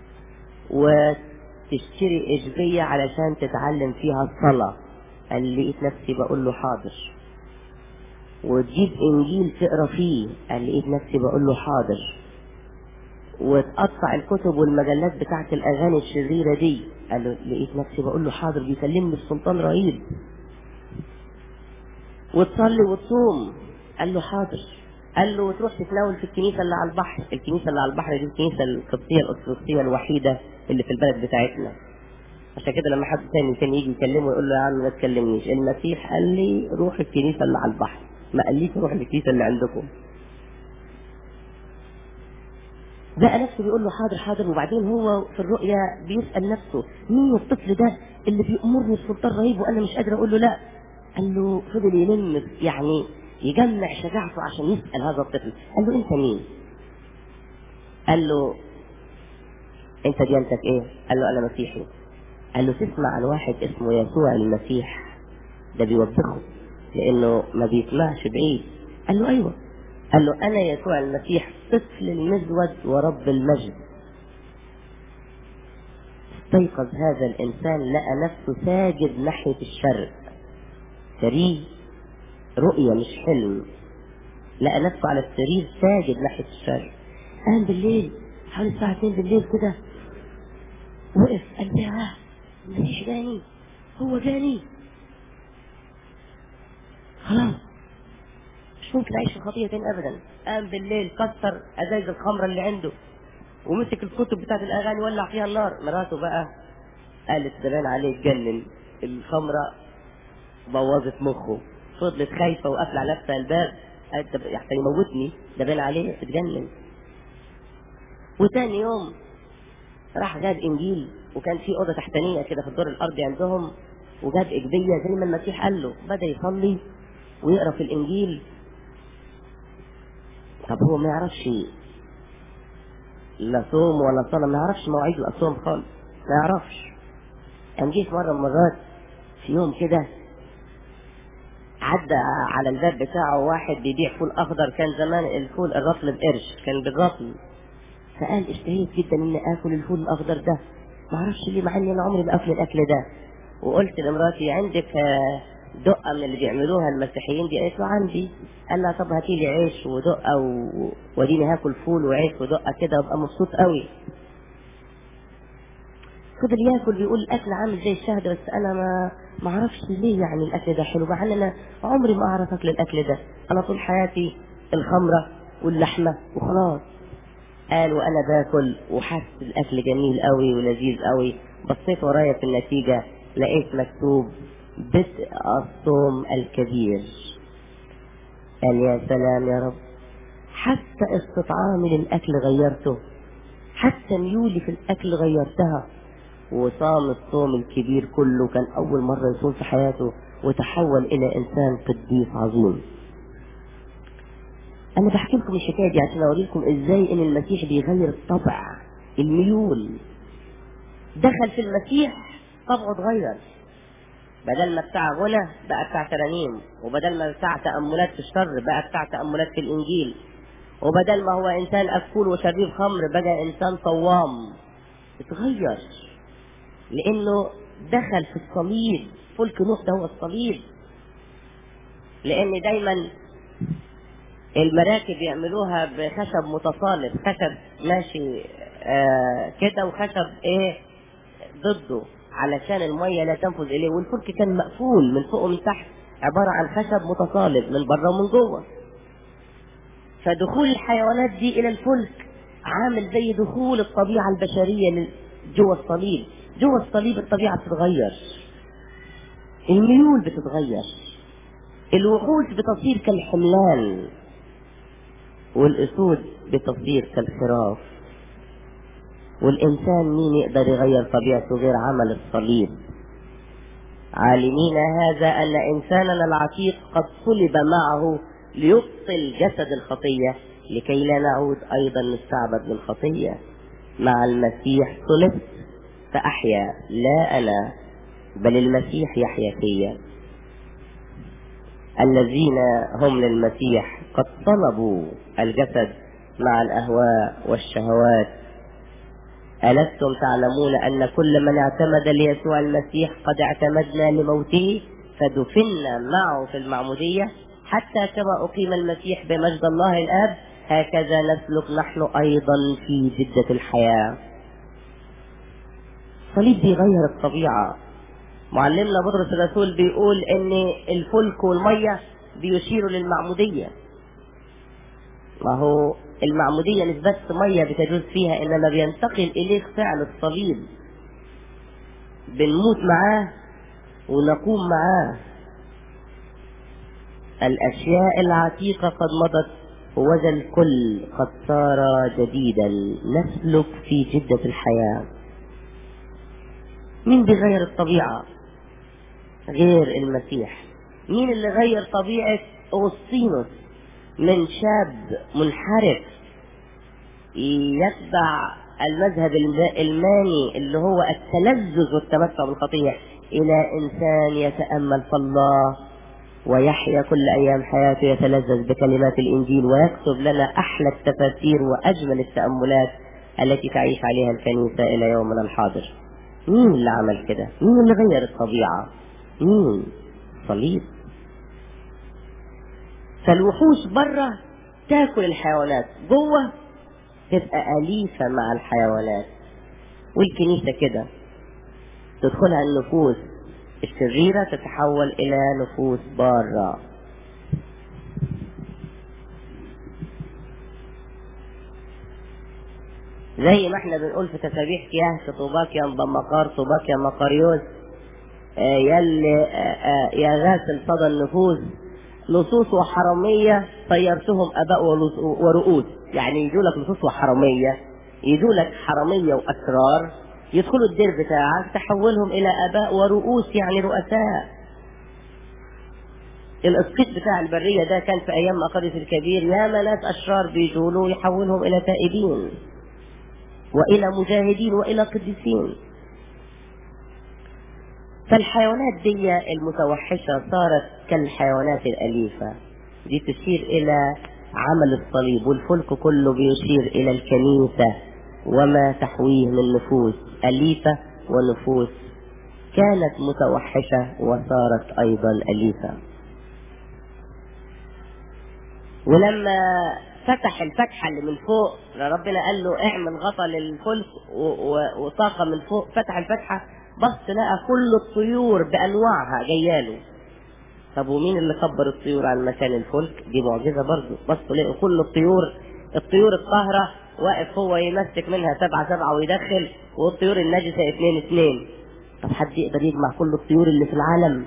وتشتري إجبية علشان تتعلم فيها الصلاة قال لقيت نفسي بقول له حاضر وتجيب إنجيل تقرا فيه قال لقيت نفسي بقول له حاضر وتقطع الكتب والمجلات بتاعت الأغاني الشريرة دي قال له لقيت نفسي بقول له حاضر بيكلمني السلطان رهيب وتصلي وتصوم قال له حاضر قال له وتروح تتناول في الكنيسة اللي على البحر الكنيسة اللي على البحر دي الكنيسة القبطية الأسطورية الوحيدة اللي في البلد بتاعتنا عشان كده لما حد تاني كان يجي يكلمه يقول له يا عم ما تكلمنيش المسيح قال لي روح الكنيسة اللي على البحر ما قاليش روح الكنيسة اللي عندكم بقى نفسه بيقول له حاضر حاضر وبعدين هو في الرؤيا بيسأل نفسه مين الطفل ده اللي بيأمرني السلطان رهيب وأنا مش قادر أقول له لا قال له فضل يلم يعني يجمع شجاعته عشان يسأل هذا الطفل قال له أنت مين؟ قال له أنت ديانتك إيه؟ قال له أنا مسيحي قال له تسمع عن واحد اسمه يسوع المسيح ده بيوبخه لأنه ما بيسمعش بعيد قال له أيوه قال له أنا يسوع المسيح طفل المزود ورب المجد استيقظ هذا الإنسان لقى نفسه ساجد ناحية الشرق سرير رؤية مش حلم لقى نفسه على السرير ساجد ناحية الشرق قام بالليل حوالي الساعة 2 بالليل كده وقف قال يا مفيش جاني هو جاني خلاص مش ممكن اعيش في خطيه تاني ابدا قام بالليل كسر ازايز الخمره اللي عنده ومسك الكتب بتاعت الاغاني ولع فيها النار مراته بقى قالت ده باين عليه اتجنن الخمره بوظت مخه فضلت خايفه وقافله على نفسها الباب قالت ده يحسن يموتني ده باين عليه اتجنن وتاني يوم راح جاب انجيل وكان في اوضه تحتانيه كده في الدور الارضي عندهم وجاب اجبيه زي ما المسيح قال له بدا يصلي ويقرا في الانجيل طب هو ما يعرفش لا صوم ولا صلاة ما يعرفش مواعيد الصوم خالص ما يعرفش قام جه في مرة من المرات في يوم كده عدى على الباب بتاعه واحد بيبيع فول اخضر كان زمان الفول الرطل بقرش كان بالرطل فقال اشتهيت جدا اني اكل الفول الاخضر ده ما اعرفش ليه مع اني انا عمري ما اكل الاكل ده وقلت لمراتي عندك دقة من اللي بيعملوها المسيحيين دي قالت له عندي قال لها طب هاتي لي عيش ودقة و... وديني هاكل فول وعيش ودقة كده وابقى مبسوط قوي فضل ياكل بيقول الاكل عامل زي الشهد بس انا ما ما اعرفش ليه يعني الاكل ده حلو مع ان انا عمري ما اعرف اكل الاكل ده انا طول حياتي الخمره واللحمه وخلاص قال وانا باكل وحاسس الاكل جميل قوي ولذيذ قوي بصيت ورايا في النتيجه لقيت مكتوب بدء الصوم الكبير قال يا سلام يا رب حتى استطعامي للاكل غيرته حتى ميولي في الاكل غيرتها وصام الصوم الكبير كله كان اول مره يصوم في حياته وتحول الى انسان قديس عظيم انا بحكي لكم الحكايه دي عشان اوريكم ازاي ان المسيح بيغير الطبع الميول دخل في المسيح طبعه اتغير بدل ما بتاع غنى بقى بتاع ترانيم وبدل ما بتاع تأملات في الشر بقى بتاع تأملات في الإنجيل وبدل ما هو إنسان أكول وشريب خمر بقى إنسان صوام اتغير لأنه دخل في الصليب فلك نوح ده هو الصليب لأن دايما المراكب يعملوها بخشب متصالب خشب ماشي آه كده وخشب ايه ضده علشان المية لا تنفذ إليه والفلك كان مقفول من فوق ومن تحت عبارة عن خشب متصالب من بره ومن جوه فدخول الحيوانات دي إلى الفلك عامل زي دخول الطبيعة البشرية لل- جوه الصليب جوه الصليب الطبيعة بتتغير الميول بتتغير الوحوش بتصير كالحملان والأسود بتصير كالخراف والإنسان مين يقدر يغير طبيعته غير عمل الصليب عالمين هذا أن إنساننا العتيق قد صلب معه ليبطل جسد الخطية لكي لا نعود أيضا نستعبد للخطية مع المسيح صلبت فأحيا لا أنا بل المسيح يحيا فيا الذين هم للمسيح قد صلبوا الجسد مع الأهواء والشهوات ألستم تعلمون أن كل من اعتمد ليسوع المسيح قد اعتمدنا لموته فدفنا معه في المعمودية حتى كما أقيم المسيح بمجد الله الآب هكذا نسلك نحن أيضا في جدة الحياة صليب بيغير الطبيعة معلمنا بطرس الرسول بيقول ان الفلك والمية بيشيروا للمعمودية ما هو المعمودية مش بس مية بتجوز فيها انما بينتقل اليك فعل الصليب بنموت معاه ونقوم معاه الاشياء العتيقة قد مضت وذا الكل قد صار جديدا نسلك في جدة الحياة مين بيغير الطبيعة غير المسيح مين اللي غير طبيعة أوسطينوس من شاب منحرف يتبع المذهب الم- الماني اللي هو التلذذ والتمتع بالخطية إلى إنسان يتأمل في الله ويحيا كل أيام حياته يتلذذ بكلمات الإنجيل ويكتب لنا أحلى التفاسير وأجمل التأملات التي تعيش عليها الكنيسة إلى يومنا الحاضر مين اللي عمل كده مين اللي غير الطبيعة مين صليب فالوحوش بره تاكل الحيوانات جوه تبقى أليفة مع الحيوانات والكنيسة كده تدخلها النفوس الشريرة تتحول إلى نفوس بارة زي ما احنا بنقول في تسابيح كياه طوباك يا مبمقار طوباك يا مقاريوس آه، يلي آه، آه، يا غاسل صدى النفوس لصوص وحرامية طيرتهم أباء ولص- ورؤوس يعني يجوا لك لصوص وحرامية يجوا لك حرامية وأسرار يدخلوا الدير بتاعك تحولهم إلى آباء ورؤوس يعني رؤساء الاسقيط بتاع البرية ده كان في أيام مقدس الكبير ياما ناس أشرار بيجوا له يحولهم إلى تائبين وإلى مجاهدين وإلى قديسين فالحيوانات دي المتوحشة صارت كالحيوانات الأليفة دي تشير إلى عمل الصليب والفلك كله بيشير إلى الكنيسة وما تحويه من نفوس أليفة ونفوس كانت متوحشة وصارت أيضا أليفة ولما فتح الفتحة اللي من فوق ربنا قال له اعمل غطا للفلك و- و- وطاقة من فوق فتح الفتحة بص لقى كل الطيور بأنواعها جاياله طب ومين اللي كبر الطيور عن مكان الفلك دي معجزة برضه بصوا لقوا كل الطيور الطيور الطاهرة واقف هو يمسك منها سبعة سبعة ويدخل والطيور النجسة اثنين اثنين طب حد يقدر يجمع كل الطيور اللي في العالم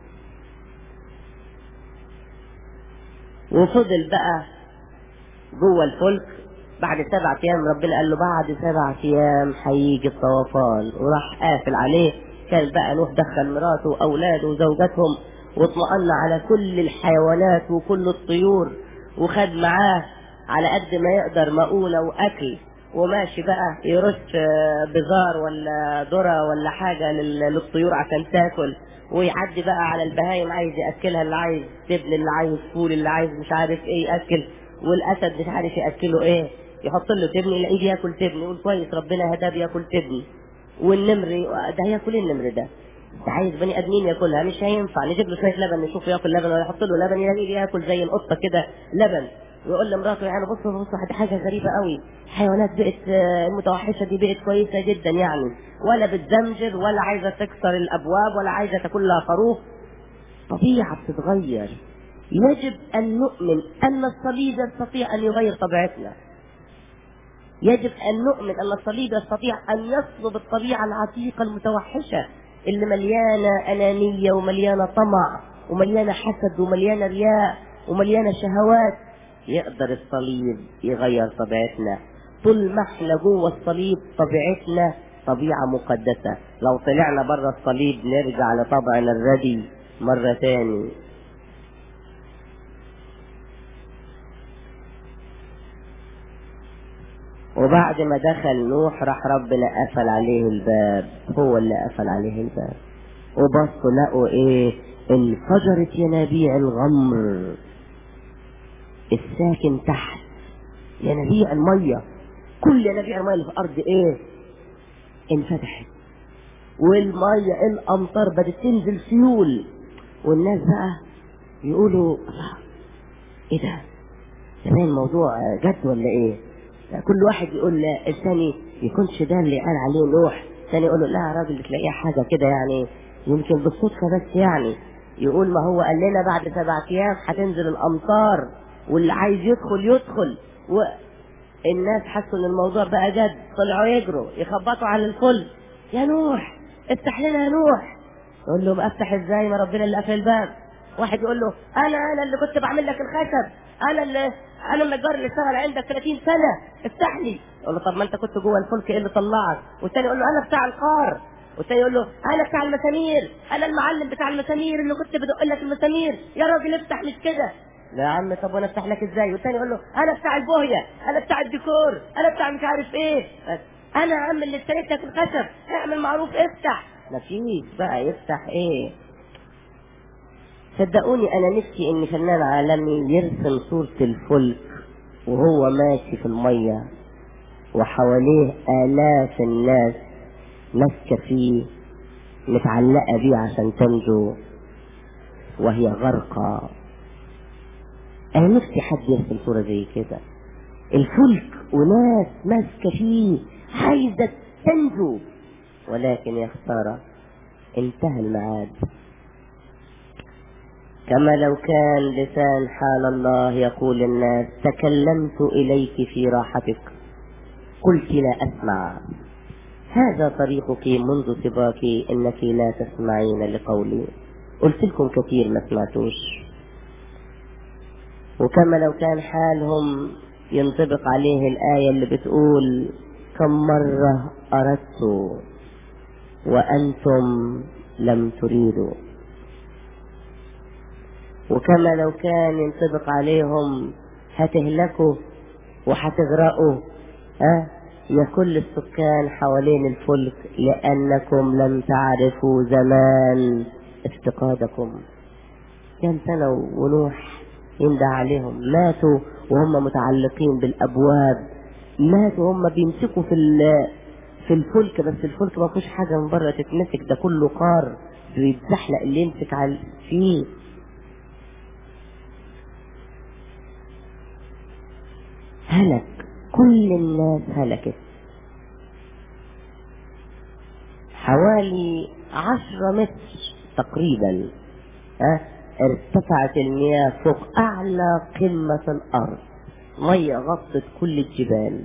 وفضل بقى جوه الفلك بعد سبعة ايام ربنا قال له بعد سبعة ايام هيجي الطوفان وراح قافل عليه كان بقى نوح دخل مراته واولاده وزوجاتهم واطمأن على كل الحيوانات وكل الطيور وخد معاه على قد ما يقدر مؤونة واكل وماشي بقى يرش آه، بزار ولا ذرة ولا حاجة لل- للطيور عشان تاكل ويعدي بقى على البهايم عايز ياكلها اللي عايز تبن اللي عايز فول اللي عايز مش عارف ايه ياكل والاسد مش عارف ياكله ايه يحط له تبن يلاقيه بياكل تبن يقول كويس ربنا هداه بياكل تبن والنمر ده هياكل ايه النمر ده ده عايز بني ادمين ياكلها مش هينفع نجيب له شويه لبن نشوفه ياكل لبن ولا يحط له لبن يلاقيه بياكل زي القطه كده لبن ويقول لمراته يعني بصوا بصوا دي حاجه غريبه قوي الحيوانات بقت آه، المتوحشه دي بقت كويسه جدا يعني ولا بتزمجر ولا عايزه تكسر الابواب ولا عايزه تاكل لها خروف طبيعه بتتغير يجب ان نؤمن ان الصليب يستطيع ان يغير طبيعتنا يجب ان نؤمن ان الصليب يستطيع ان يصلب الطبيعه العتيقه المتوحشه اللي مليانه انانيه ومليانه طمع ومليانه حسد ومليانه رياء ومليانه شهوات يقدر الصليب يغير طبيعتنا طول ما احنا جوه الصليب طبيعتنا طبيعه مقدسه لو طلعنا بره الصليب نرجع لطبعنا الردي مره تاني وبعد ما دخل نوح راح ربنا قفل عليه الباب هو اللي قفل عليه الباب وبصوا لقوا ايه انفجرت ينابيع الغمر الساكن تحت ينابيع الميه كل ينابيع الميه اللي في الارض ايه انفتحت والميه الامطار بدات تنزل سيول والناس بقى يقولوا الله ايه ده زمان الموضوع جد ولا ايه كل واحد يقول لا الثاني يكونش ده اللي قال عليه نوح الثاني يقول له لا يا راجل تلاقيها حاجه كده يعني يمكن بالصدفه بس يعني يقول ما هو قال لنا بعد سبع ايام هتنزل الامطار واللي عايز يدخل يدخل والناس حسوا ان الموضوع بقى جد طلعوا يجروا يخبطوا على الكل يا نوح افتح لنا يا نوح يقول لهم افتح ازاي ما ربنا اللي قفل الباب واحد يقول له انا انا اللي كنت بعمل لك الخشب انا اللي انا النجار اللي اشتغل عندك 30 سنه افتح لي يقول له طب ما انت كنت جوه الفلك ايه اللي طلعك والتاني يقول له انا بتاع القار والتاني يقول له انا بتاع المسامير انا المعلم بتاع المسامير اللي كنت بدق لك المسامير يا راجل افتح مش كده لا يا عم طب وانا افتح لك ازاي والتاني يقول له انا بتاع البوهيه انا بتاع الديكور انا بتاع مش عارف ايه انا يا عم اللي اشتريت لك الخشب اعمل معروف افتح مفيش بقى يفتح ايه صدقوني انا نفسي ان فنان عالمي يرسم صورة الفلك وهو ماشي في المية وحواليه آلاف الناس ماسكة فيه متعلقة بيه عشان تنجو وهي غرقى انا نفسي حد يرسم صورة زي كده الفلك وناس ماسكة فيه عايزة تنجو ولكن يا خسارة انتهى الميعاد كما لو كان لسان حال الله يقول للناس تكلمت إليك في راحتك قلت لا أسمع هذا طريقك منذ سباك إنك لا تسمعين لقولي قلت لكم كثير ما سمعتوش وكما لو كان حالهم ينطبق عليه الآية اللي بتقول كم مرة أردت وأنتم لم تريدوا وكما لو كان ينطبق عليهم هتهلكوا وهتغرقوا ها يا كل السكان حوالين الفلك لأنكم لم تعرفوا زمان افتقادكم كم سنة ونوح يندى عليهم ماتوا وهم متعلقين بالأبواب ماتوا هم بيمسكوا في في الفلك بس الفلك ما فيهوش حاجة من بره تتمسك ده كله قار بيتزحلق اللي يمسك على فيه هلك كل الناس هلكت حوالي عشرة متر تقريبا ها ارتفعت المياه فوق أعلى قمة الأرض مية غطت كل الجبال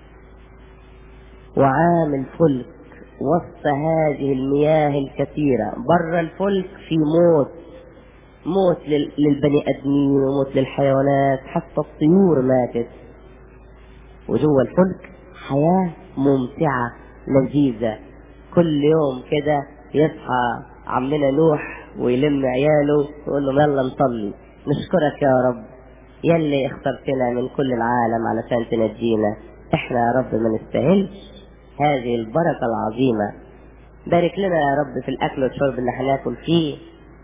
وعام الفلك وسط هذه المياه الكثيرة بر الفلك في موت موت للبني آدمين وموت للحيوانات حتى الطيور ماتت وجوه الفلك حياة ممتعة لذيذة كل يوم كده يصحى عمنا نوح ويلم عياله ويقول لهم يلا نصلي نشكرك يا رب يلي اخترتنا من كل العالم علشان تنجينا احنا يا رب ما نستاهلش هذه البركة العظيمة بارك لنا يا رب في الاكل والشرب اللي هناكل فيه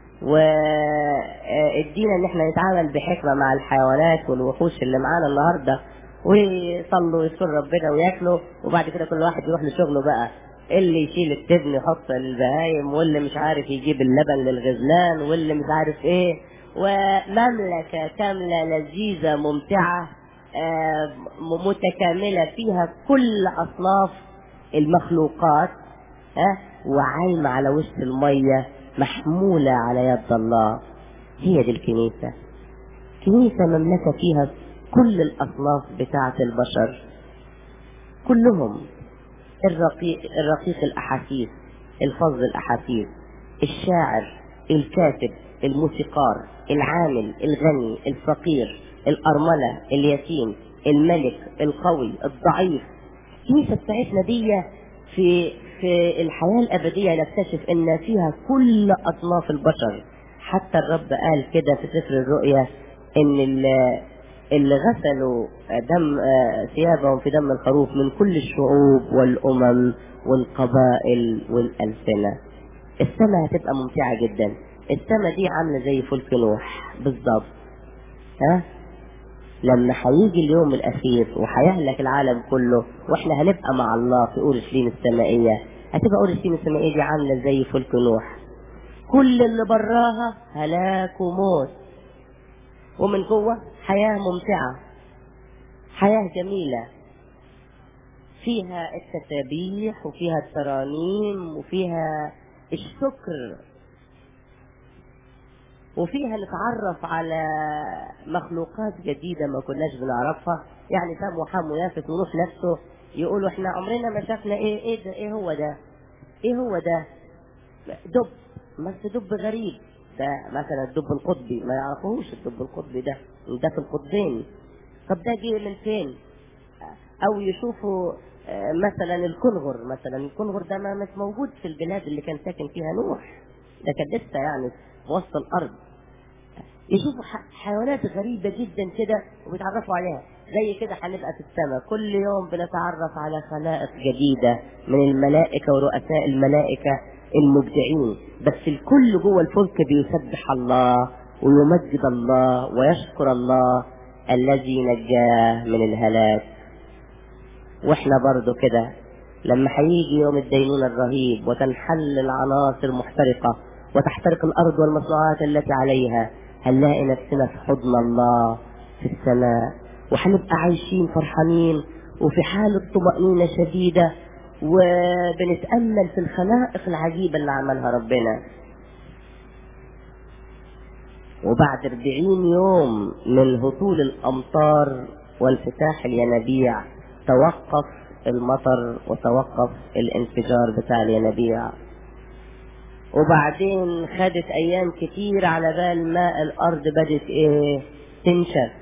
وادينا ان احنا نتعامل بحكمة مع الحيوانات والوحوش اللي معانا النهاردة ويصلوا ويذكر ربنا وياكلوا وبعد كده كل واحد يروح لشغله بقى اللي يشيل التبن يحط البهايم واللي مش عارف يجيب اللبن للغزلان واللي مش عارف ايه ومملكة كاملة لذيذة ممتعة آه، م- متكاملة فيها كل أصناف المخلوقات ها وعايمة على وش المية محمولة على يد الله هي دي الكنيسة كنيسة مملكة فيها كل الأصناف بتاعة البشر كلهم الرقيق, الرقيق الأحاسيس الفظ الأحاسيس الشاعر الكاتب الموسيقار العامل الغني الفقير الأرملة اليتيم الملك القوي الضعيف الكنيسة بتاعتنا دي في في الحياة الأبدية نكتشف إن فيها كل أصناف البشر حتى الرب قال كده في سفر الرؤيا إن ال- اللي غسلوا دم آه، ثيابهم في دم الخروف من كل الشعوب والأمم والقبائل والألسنة السماء هتبقى ممتعة جدا السماء دي عاملة زي فلك نوح بالظبط ها لما هيجي اليوم الأخير وهيهلك العالم كله واحنا هنبقى مع الله في أورشليم السمائية هتبقى أورشليم السمائية دي عاملة زي فلك نوح كل اللي براها هلاك وموت ومن جوه حياة ممتعة حياة جميلة فيها التسابيح وفيها الترانيم وفيها الشكر وفيها نتعرف على مخلوقات جديدة ما كناش بنعرفها يعني سام وحام ويافت ونوح نفسه يقولوا احنا عمرنا ما شفنا ايه ايه ده ايه هو ده ايه هو ده دب بس دب غريب ده مثلا الدب القطبي ما يعرفوش الدب القطبي ده ده في القطبين طب ده جه من فين او يشوفوا آه، مثلا الكنغر مثلا الكنغر ده ما مش موجود في البلاد اللي كان ساكن فيها نوح ده كان لسه يعني في وسط الارض يشوفوا ح- حيوانات غريبة جدا كده وبيتعرفوا عليها زي كده هنبقى في السماء كل يوم بنتعرف على خلائق جديدة من الملائكة ورؤساء الملائكة المبدعين بس الكل جوه الفلك بيسبح الله ويمجد الله ويشكر الله الذي نجاه من الهلاك واحنا برضو كده لما هيجي يوم الدينونة الرهيب وتنحل العناصر محترقة وتحترق الأرض والمصنوعات التي عليها هنلاقي نفسنا في حضن الله في السماء وهنبقى عايشين فرحانين وفي حالة طمأنينة شديدة وبنتأمل في الخلائق العجيبة اللي عملها ربنا وبعد أربعين يوم من هطول الأمطار وانفتاح الينابيع توقف المطر وتوقف الانفجار بتاع الينابيع وبعدين خدت أيام كتير على بال ما الأرض بدت إيه تنشف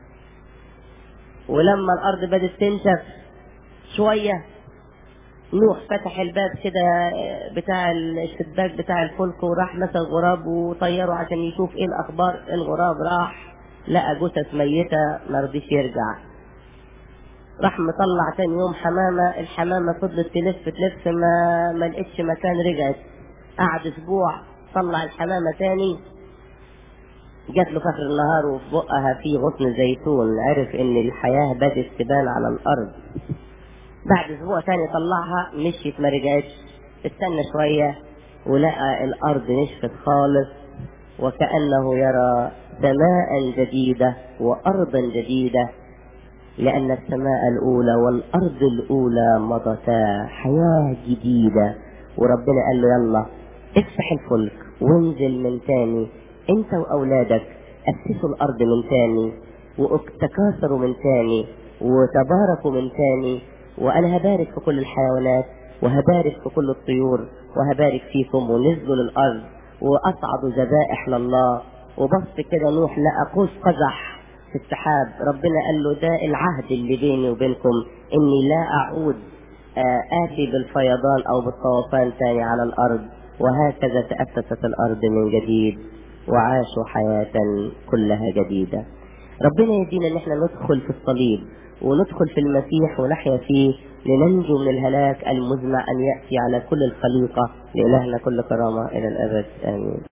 ولما الأرض بدت تنشف شوية نوح فتح الباب كده بتاع الشباك بتاع الفلك وراح مسك غراب وطيره عشان يشوف ايه الاخبار الغراب راح لقى جثث ميته ما رضيش يرجع راح مطلع تاني يوم حمامه الحمامه فضلت تلف تلف ما ما لقتش مكان رجعت قعد اسبوع طلع الحمامه تاني جات له فخر النهار وفي بقها في غصن زيتون عرف ان الحياه بدت تبان على الارض بعد اسبوع تاني طلعها مشيت ما رجعتش استنى شوية ولقى الارض نشفت خالص وكأنه يرى سماء جديدة وارضا جديدة لأن السماء الأولى والأرض الأولى مضتا حياة جديدة وربنا قال له يلا افتح الفلك وانزل من تاني انت وأولادك أسسوا الأرض من تاني وتكاثروا من تاني وتباركوا من تاني وأنا هبارك في كل الحيوانات وهبارك في كل الطيور وهبارك فيكم ونزلوا للأرض وأصعدوا ذبائح لله وبص كده نوح لقى قوس قزح في السحاب ربنا قال له ده العهد اللي بيني وبينكم اني لا اعود آه، اتي بالفيضان او بالطوفان تاني على الارض وهكذا تأسست الارض من جديد وعاشوا حياة كلها جديدة ربنا يدينا ان احنا ندخل في الصليب وندخل في المسيح ونحيا فيه لننجو من الهلاك المزمع ان يأتي على كل الخليقة لإلهنا كل كرامة الى الابد امين